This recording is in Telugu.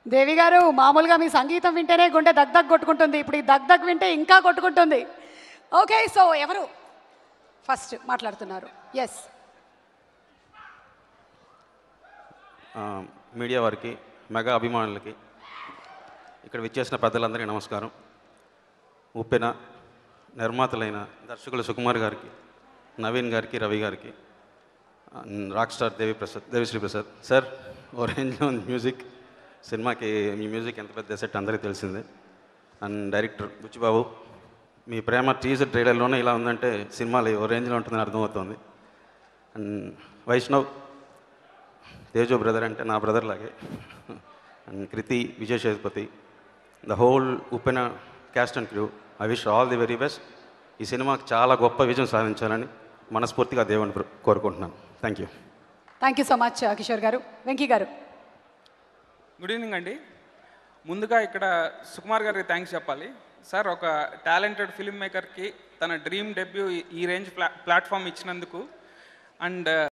దేవి గారు మామూలుగా మీ సంగీతం వింటేనే గుండె దగ్ దగ్ కొట్టుకుంటుంది ఇప్పుడు ఈ దగ్ దగ్ వింటే ఇంకా కొట్టుకుంటుంది ఓకే సో ఎవరు ఫస్ట్ మాట్లాడుతున్నారు ఎస్ ఆ, మీడియా వారికి మెగా అభిమానులకి ఇక్కడ విచ్చేసిన పెద్దలందరికీ నమస్కారం ఉప్పెన నిర్మాతలైన దర్శకులు సుకుమార్ గారికి నవీన్ గారికి రవి గారికి ఆ, rock star Devi Prasad Devisri Prasad sir ఓ రేంజ్లో ఉంది మ్యూజిక్ సినిమాకి మీ మ్యూజిక్ ఎంత పెద్ద సెట్ అందరికీ తెలిసిందే అండ్ డైరెక్టర్ బుచ్చిబాబు మీ ప్రేమ టీజర్ ట్రైలర్లోనే ఇలా ఉందంటే సినిమాలో ఓ రేంజ్లో ఉంటుందని అర్థమవుతుంది అండ్ వైష్ణవ్ తేజో బ్రదర్ అంటే నా బ్రదర్ లాగే and Krithi Vijay Sethupathi the whole Uppena cast and crew I wish all the very best ఈ సినిమాకి చాలా గొప్ప విజయం సాధించాలని మనస్ఫూర్తిగా దేవుని ప్ర- కోరుకుంటున్నాను thank you thank you so much Kishore గారు వెంకీ గారు గుడ్ ఈవినింగ్ అండి ముందుగా ఇక్కడ సుకుమార్ గారికి థ్యాంక్స్ చెప్పాలి సార్ ఒక టాలెంటెడ్ ఫిల్మ్ మేకర్కి తన డ్రీమ్ డెబ్యూ ఈ రేంజ్ ప్లా ప్లాట్ఫామ్ ఇచ్చినందుకు అండ్